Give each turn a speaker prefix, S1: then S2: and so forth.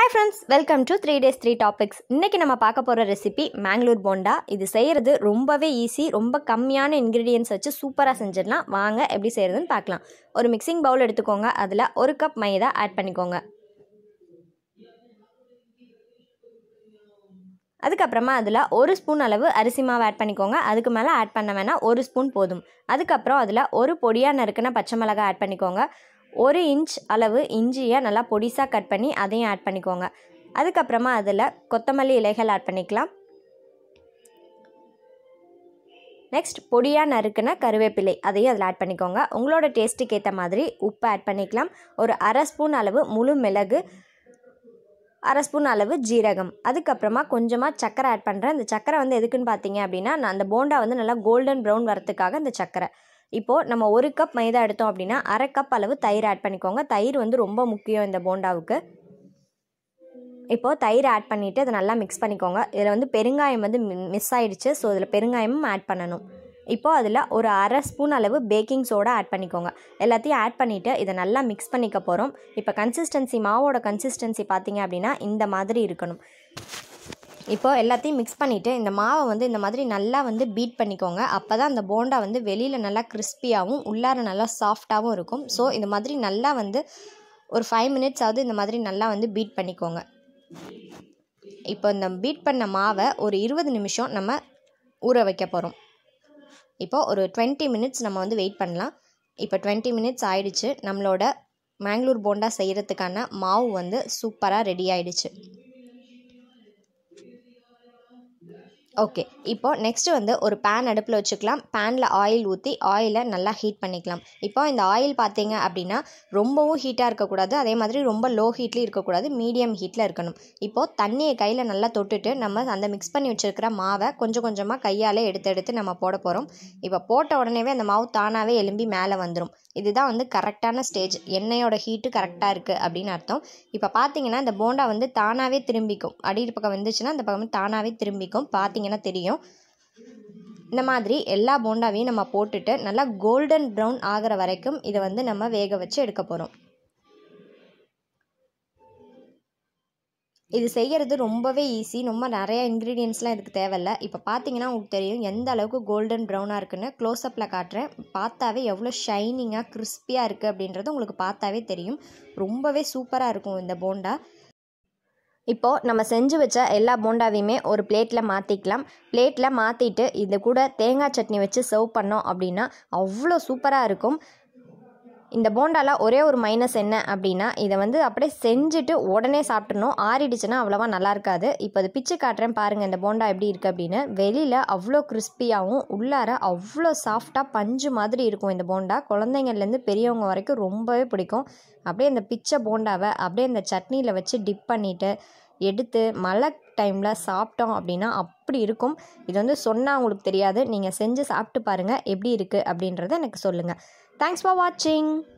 S1: hi friends welcome to three days three topics இன்றைக்கி நம்ம பார்க்க போகிற ரெசிபி மேங்களூர் போண்டா இது செய்கிறது ரொம்பவே ஈஸி ரொம்ப கம்மியான இன்க்ரீடியன்ஸ் வச்சு சூப்பராக செஞ்சிடலாம் வாங்க எப்படி செய்கிறதுன்னு பார்க்கலாம் ஒரு மிக்சிங் பவுல் எடுத்துக்கோங்க அதில் ஒரு கப் மைதா ஆட் பண்ணிக்கோங்க அதுக்கப்புறமா அதில் ஒரு ஸ்பூன் அளவு அரிசி மாவு ஆட் பண்ணிக்கோங்க அதுக்கு மேலே ஆட் பண்ண வேணால் ஒரு ஸ்பூன் போதும் அதுக்கப்புறம் அதில் ஒரு பொடியாக நறுக்கின பச்சை மிளகாய் ஆட் பண்ணிக்கோங்க ஒரு இன்ச் அளவு இஞ்சியை நல்லா பொடிசாக கட் பண்ணி அதையும் ஆட் பண்ணிக்கோங்க அதுக்கப்புறமா அதில் கொத்தமல்லி இலைகள் ஆட் பண்ணிக்கலாம் நெக்ஸ்ட் பொடியாக நறுக்குன கருவேப்பிலை அதையும் அதில் ஆட் பண்ணிக்கோங்க உங்களோட டேஸ்ட்டுக்கு ஏற்ற மாதிரி உப்பு ஆட் பண்ணிக்கலாம் ஒரு அரை ஸ்பூன் அளவு முழு மிளகு அரை ஸ்பூன் அளவு ஜீரகம் அதுக்கப்புறமா கொஞ்சமாக சக்கரை ஆட் பண்ணுறேன் இந்த சக்கரை வந்து எதுக்குன்னு பார்த்தீங்க அப்படின்னா நான் அந்த போண்டா வந்து நல்லா கோல்டன் ப்ரௌன் வரத்துக்காக இந்த சக்கரை இப்போது நம்ம ஒரு கப் மைதா எடுத்தோம் அப்படின்னா அரை கப் அளவு தயிர் ஆட் பண்ணிக்கோங்க தயிர் வந்து ரொம்ப முக்கியம் இந்த போண்டாவுக்கு இப்போது தயிர் ஆட் பண்ணிவிட்டு அதை நல்லா மிக்ஸ் பண்ணிக்கோங்க இதில் வந்து பெருங்காயம் வந்து மிஸ் ஆயிடுச்சு ஸோ இதில் பெருங்காயமும் ஆட் பண்ணணும் இப்போது அதில் ஒரு அரை ஸ்பூன் அளவு பேக்கிங் சோடா ஆட் பண்ணிக்கோங்க எல்லாத்தையும் ஆட் பண்ணிவிட்டு இதை நல்லா மிக்ஸ் பண்ணிக்க போகிறோம் இப்போ கன்சிஸ்டன்சி மாவோட கன்சிஸ்டன்சி பார்த்தீங்க அப்படின்னா இந்த மாதிரி இருக்கணும் இப்போ எல்லாத்தையும் மிக்ஸ் பண்ணிவிட்டு இந்த மாவை வந்து இந்த மாதிரி நல்லா வந்து பீட் பண்ணிக்கோங்க அப்போ தான் அந்த போண்டா வந்து வெளியில் நல்லா கிறிஸ்பியாகவும் உள்ளார நல்லா சாஃப்டாகவும் இருக்கும் ஸோ இந்த மாதிரி நல்லா வந்து ஒரு ஃபைவ் மினிட்ஸ் ஆகுது இந்த மாதிரி நல்லா வந்து பீட் பண்ணிக்கோங்க இப்போ இந்த பீட் பண்ண மாவை ஒரு இருபது நிமிஷம் நம்ம ஊற வைக்க போகிறோம் இப்போ ஒரு டுவெண்ட்டி மினிட்ஸ் நம்ம வந்து வெயிட் பண்ணலாம் இப்போ டுவெண்ட்டி மினிட்ஸ் ஆயிடுச்சு நம்மளோட மேங்களூர் போண்டா செய்கிறதுக்கான மாவு வந்து சூப்பராக ரெடி ஆயிடுச்சு ஓகே இப்போ நெக்ஸ்ட் வந்து ஒரு பேன் அடுப்பில் வச்சுக்கலாம் பேனில் ஆயில் ஊற்றி ஆயிலை நல்லா ஹீட் பண்ணிக்கலாம் இப்போ இந்த ஆயில் பார்த்தீங்க அப்படின்னா ரொம்பவும் ஹீட்டாக இருக்கக்கூடாது அதே மாதிரி ரொம்ப லோ ஹீட்லேயும் இருக்கக்கூடாது மீடியம் ஹீட்டில் இருக்கணும் இப்போது தண்ணியை கையில் நல்லா தொட்டுட்டு நம்ம அந்த மிக்ஸ் பண்ணி வச்சுருக்கிற மாவை கொஞ்சம் கொஞ்சமாக கையால் எடுத்து எடுத்து நம்ம போட போகிறோம் இப்போ போட்ட உடனேவே அந்த மாவு தானாகவே எலும்பி மேலே வந்துடும் இதுதான் வந்து கரெக்டான ஸ்டேஜ் எண்ணெயோட ஹீட்டு கரெக்டாக இருக்குது அப்படின்னு அர்த்தம் இப்போ பார்த்தீங்கன்னா இந்த போண்டா வந்து தானாகவே திரும்பிக்கும் அடி பக்கம் வந்துச்சுன்னா அந்த பக்கம் தானாகவே திரும்பிக்கும் பார்த்தீங்கன்னா தெரியும் இந்த மாதிரி எல்லா போண்டாவையும் நம்ம போட்டுட்டு நல்லா கோல்டன் ப்ரௌன் ஆகிற வரைக்கும் இதை வந்து நம்ம வேக வச்சு எடுக்க போகிறோம் இது செய்கிறது ரொம்பவே ஈஸி ரொம்ப நிறைய இன்க்ரீடியன்ஸ்லாம் இதுக்கு தேவையில்ல இப்போ பார்த்தீங்கன்னா உங்களுக்கு தெரியும் எந்த அளவுக்கு கோல்டன் ப்ரௌனாக இருக்குன்னு க்ளோஸ்அப்பில் காட்டுறேன் பார்த்தாவே எவ்வளோ ஷைனிங்காக கிறிஸ்பியாக இருக்குது அப்படின்றது உங்களுக்கு பார்த்தாவே தெரியும் ரொம்பவே சூப்பராக இருக்கும் இந்த போண்டா இப்போது நம்ம செஞ்சு வச்ச எல்லா போண்டாவையுமே ஒரு பிளேட்டில் மாற்றிக்கலாம் பிளேட்டில் மாற்றிட்டு இது கூட தேங்காய் சட்னி வச்சு சர்வ் பண்ணோம் அப்படின்னா அவ்வளோ சூப்பராக இருக்கும் இந்த போண்டால ஒரே ஒரு மைனஸ் என்ன அப்படின்னா இதை வந்து அப்படியே செஞ்சுட்டு உடனே சாப்பிட்றணும் ஆறிடுச்சுன்னா அவ்வளோவா நல்லா இருக்காது இப்போ அது பிச்சு காட்டுறேன் பாருங்கள் இந்த போண்டா எப்படி இருக்குது அப்படின்னு வெளியில் அவ்வளோ கிறிஸ்பியாகவும் உள்ளார அவ்வளோ சாஃப்டாக பஞ்சு மாதிரி இருக்கும் இந்த போண்டா குழந்தைங்கள்லேருந்து பெரியவங்க வரைக்கும் ரொம்பவே பிடிக்கும் அப்படியே இந்த பிச்சை போண்டாவை அப்படியே இந்த சட்னியில் வச்சு டிப் பண்ணிவிட்டு எடுத்து மழை டைமில் சாப்பிட்டோம் அப்படின்னா அப்படி இருக்கும் இது வந்து சொன்னால் உங்களுக்கு தெரியாது நீங்கள் செஞ்சு சாப்பிட்டு பாருங்கள் எப்படி இருக்குது அப்படின்றத எனக்கு சொல்லுங்கள் தேங்க்ஸ் ஃபார் வாட்சிங்